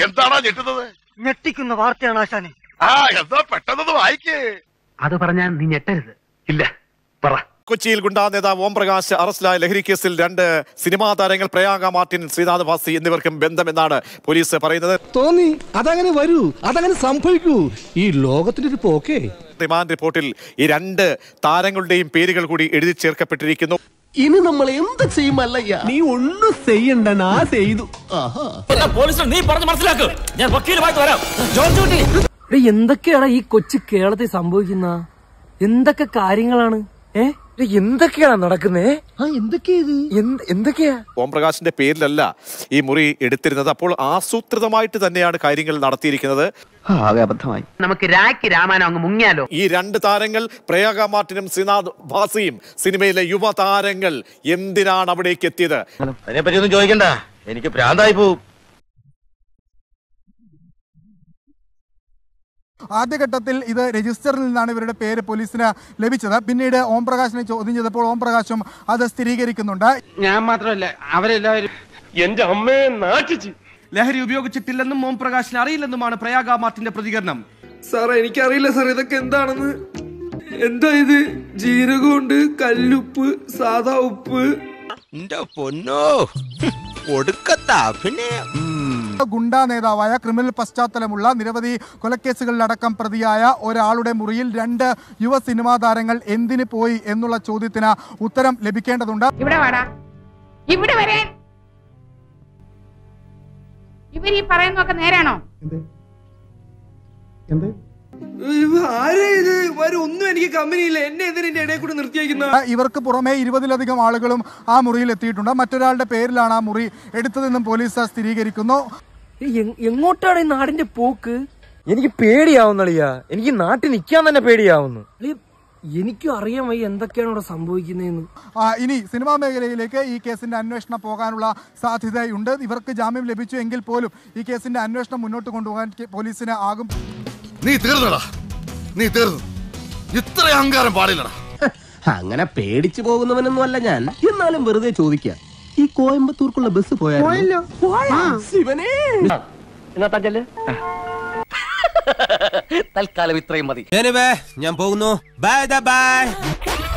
എന്താണോ ഞെട്ടുന്നത് ഞെട്ടിക്കുന്ന വാർത്തയാണ് ആശാനെ ആ എന്താ പെട്ടെന്ന് വായിക്കേ അത് പറഞ്ഞാൽ നീ ഞെട്ടരുത് ഇല്ല പറ കൊച്ചിയിൽ ഗുണ്ടാ നേതാവ് ഓം പ്രകാശ് അറസ്റ്റിലായ ലഹരി കേസിൽ രണ്ട് സിനിമാ താരങ്ങൾ പ്രയാഗ മാർട്ടിൻ ശ്രീനാഥ് ഭാസി എന്നിവർക്കും ബന്ധമെന്നാണ് പോലീസ് പറയുന്നത് തോന്നി അതങ്ങനെ വരൂ അതങ്ങനെ സംഭവിക്കൂ ഈ ലോകത്തിന്റെ ഒരു പോക്കേ റിമാൻഡ് റിപ്പോർട്ടിൽ ഈ രണ്ട് താരങ്ങളുടെയും പേരുകൾ കൂടി എഴുതി ചേർക്കപ്പെട്ടിരിക്കുന്നു ഇനി നമ്മൾ എന്ത് ചെയ്യുമല്ലയ്യ നീ ഒന്നും ചെയ്യണ്ട നാ ചെയ്തു ആഹാ പോലീസ് നീ പറഞ്ഞ് മനസ്സിലാക്ക് ഞാൻ വക്കീലുമായിട്ട് വരാം എന്തൊക്കെയാണ് ഈ കൊച്ചു കേരളത്തിൽ സംഭവിക്കുന്ന എന്തൊക്കെ കാര്യങ്ങളാണ് ഏ ഇത് എന്തൊക്കെയാണ് നടക്കുന്നേ ആ എന്തൊക്കെയാ ഇത് എന്തൊക്കെയാ ഓം പ്രകാശിന്റെ പേരിലല്ല ഈ മുറി എടുത്തിരുന്നത് അപ്പോൾ ആസൂത്രിതമായിട്ട് തന്നെയാണ് കാര്യങ്ങൾ നടത്തിയിരിക്കുന്നത് ആകെ അബദ്ധമായി നമുക്ക് രാഖി രാമായണം അങ്ങ് മുങ്ങിയാലോ ഈ രണ്ട് താരങ്ങൾ പ്രയാഗ മാർട്ടിനും ശ്രീനാഥ് ഭാസിയും സിനിമയിലെ യുവ താരങ്ങൾ എന്തിനാണ് അവിടേക്ക് എത്തിയത് അതിനെപ്പറ്റി ഒന്നും ചോദിക്കണ്ട എനിക്ക് ഭ്രാന്തായി പോവും ആദ്യഘട്ടത്തിൽ ഇത് രജിസ്റ്ററിൽ നിന്നാണ് ഇവരുടെ പേര് പോലീസിന് ലഭിച്ചത് പിന്നീട് ഓം പ്രകാശിനെ ചോദ്യം ചെയ്തപ്പോൾ ഓം പ്രകാശും അത് സ്ഥിരീകരിക്കുന്നുണ്ട് ഞാൻ മാത്രമല്ല അവരെല്ലാവരും എന്റെ അമ്മയെ നാട്ടിച്ച് ലഹരി ഉപയോഗിച്ചിട്ടില്ലെന്നും ഓം പ്രകാശിന് അറിയില്ലെന്നുമാണ് പ്രയാഗ മാർട്ടിന്റെ പ്രതികരണം സാറേ എനിക്കറിയില്ല സാർ ഇതൊക്കെ എന്താണെന്ന് എന്താ ഇത് ജീരകമുണ്ട് കല്ലുപ്പ് സാധാ ഉപ്പ് പൊന്നോ ഒടുക്കത്താ പിന്നെ ഗുണ്ടാ നേതാവായ ക്രിമിനൽ പശ്ചാത്തലമുള്ള നിരവധി കൊലക്കേസുകളിലടക്കം പ്രതിയായ ഒരാളുടെ മുറിയിൽ രണ്ട് യുവ സിനിമാ താരങ്ങൾ എന്തിന് പോയി എന്നുള്ള ചോദ്യത്തിന് ഉത്തരം ലഭിക്കേണ്ടതുണ്ട് ഇവിടെ വാടാ ഇവിടെ വരാൻ ഇവർ ഈ പറയുന്നതൊക്കെ നേരാണോ ആരേ ഇത് ഇവര് ഒന്നും എനിക്ക് കമ്പനിയില്ല എന്നെ എന്തിനാ ഇടയിൽ കൂടെ നിർത്തിയേക്കുന്ന ഇവർക്ക് പുറമെ ഇരുപതിലധികം ആളുകളും ആ മുറിയിൽ എത്തിയിട്ടുണ്ട് മറ്റൊരാളുടെ പേരിലാണ് ആ മുറി എടുത്തതെന്നും പോലീസ് സ്ഥിരീകരിക്കുന്നു എങ്ങോട്ടാണ് ഈ നാടിന്റെ പോക്ക് എനിക്ക് പേടിയാവുന്നളിയാ എനിക്ക് നാട്ടിൽ നിൽക്കാൻ തന്നെ പേടിയാവുന്നു അളിയ, എനിക്കും അറിയാൻ വയ്യ എന്തൊക്കെയാണ് ഇവിടെ സംഭവിക്കുന്നതെന്ന് ആ, ഇനി സിനിമാ മേഖലയിലേക്ക് ഈ കേസിന്റെ അന്വേഷണം പോകാനുള്ള സാധ്യതയുണ്ട് ഇവർക്ക് ജാമ്യം ലഭിച്ചു എങ്കിൽ പോലും ഈ കേസിന്റെ അന്വേഷണം മുന്നോട്ട് കൊണ്ടുപോകാൻ കെ- പോലീസിന് ആകും നീ തീർന്നടാ നീ തീർന്നു ഇത്ര അഹങ്കാരം പാടില്ലടാ അങ്ങനെ പേടിച്ചു പോകുന്നവനൊന്നും അല്ല ഞാൻ എന്നാലും വെറുതെ ചോദിക്കാം ഈ കോയമ്പത്തൂർക്കുള്ള ബസ് പോയാലോ ശിവനേ തൽക്കാലം ഇത്രയും മതി ഞാൻ പോകുന്നു ബൈ ബൈ